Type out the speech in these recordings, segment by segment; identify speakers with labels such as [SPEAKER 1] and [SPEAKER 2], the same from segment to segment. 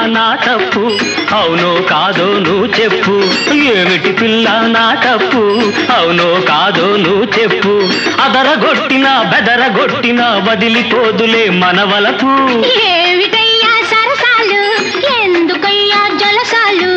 [SPEAKER 1] నా తప్పు అవునో కాదో నువ్వు చెప్పు ఏమిటి పిల్ల నా తప్పు అవునో కాదో నువ్వు చెప్పు అదరగొట్టినా బెదరగొట్టినా వదిలిపోదులే మనవలపు
[SPEAKER 2] ఏమిటయ్యా సరసాలు ఎందుకయ్యా జలసాలు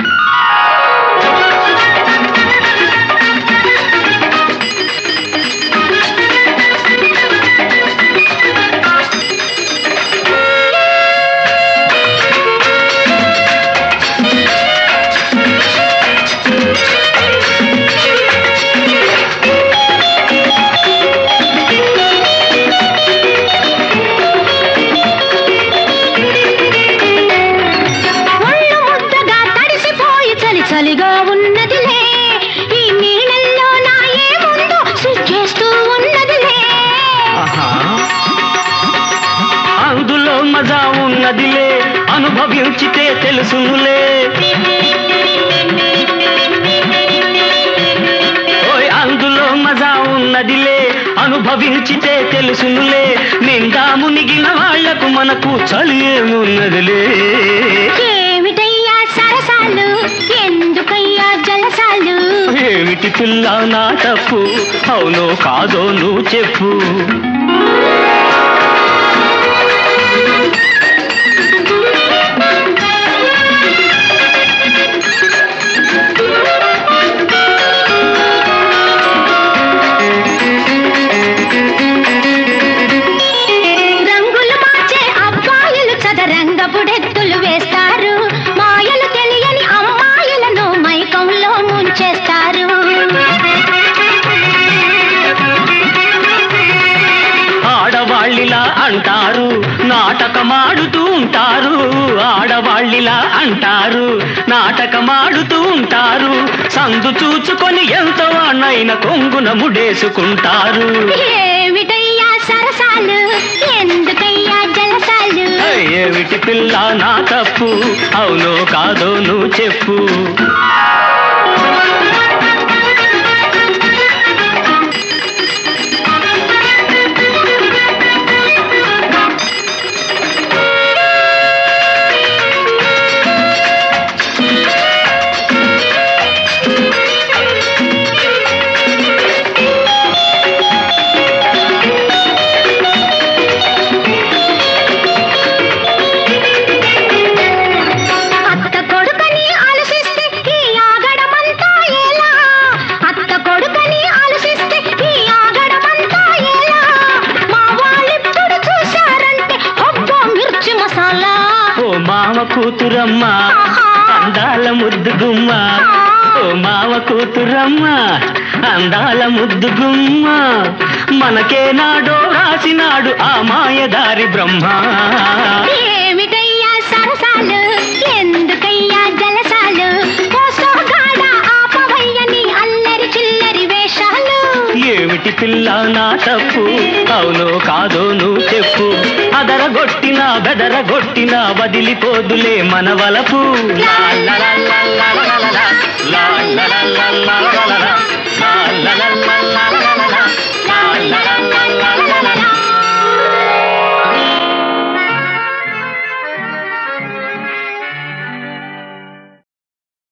[SPEAKER 2] ఒళ్ళు ముద్దగా తడిసిపోయి చలి చలిగా ఉన్నదిలే ఈ నీళ్ళల్లో నా ఏముందో సిగ్గేస్తూ ఉన్నదిలే
[SPEAKER 1] అందులో మజా ఉన్నదిలే అనుభవించితే తెలుసునులే ఓయ్ అందులో మజా ఉన్నదిలే అనుభవించితే తెలుసునులే నిండా మునిగిన వాళ్లకు మనకు చలి ఏమున్నదిలే
[SPEAKER 2] ఏమిటయ్యా సరసాలు ఎందుకయ్యా జలసాలు
[SPEAKER 1] ఏమిటి పిల్ల నా తప్పు అవునో కాదో నువ్వు చెప్పు
[SPEAKER 2] రంగులు మార్చే అబ్బాయిలు చదరంగపుడెత్తులు వేస్తారు మాయలు తెలియని అమ్మాయిలను మైకంలో ముంచేస్తారు
[SPEAKER 1] ఆడవాళ్ళిలా అంటారు నాటకమాడుతూ ఉంటారు ఆడవాళ్ళిలా అంటారు నాటకమాడుతూ ఉంటారు సందు చూచుకొని ఎంత వాణ్ణైన కొంగున ముడేసుకుంటారు
[SPEAKER 2] ఏమిటయ్యా సరసాలు ఎందుకయ్యా జలసాలు
[SPEAKER 1] ఏమిటి పిల్ల నా తప్పు అవునో కాదో నువ్వు చెప్పు
[SPEAKER 2] అత్త కొడుకని ఆలోచిస్తే ఈ ఆగడమంతా ఎలా అత్త కొడుకని ఆలోచిస్తే ఈ ఆగడమంతా ఎలా మా వాళ్ళిప్పుడు చూశారంటే అబ్బో మిర్చి మసాలా
[SPEAKER 1] ఓ మామ కూతురమ్మ అందాల ముద్దు గుమ్మ ఓ మామ కూతురమ్మ అందాల ముద్దు గుమ్మ మనకే నాడో రాసినాడు ఆ మాయదారి బ్రహ్మ
[SPEAKER 2] ఏమిటయ్యా సరసాలు ఎందుకయ్యా జలసాలు కోసోగాడ ఆపవయ్యని అల్లరి చిల్లరి వేషాలు
[SPEAKER 1] ఏమిటి పిల్ల నా తప్పు అవునో కాదో నువ్వు చెప్పు అదరగొట్టినా బెదరగొట్టినా వదిలిపోదులే మన వలపు లా లా లా లా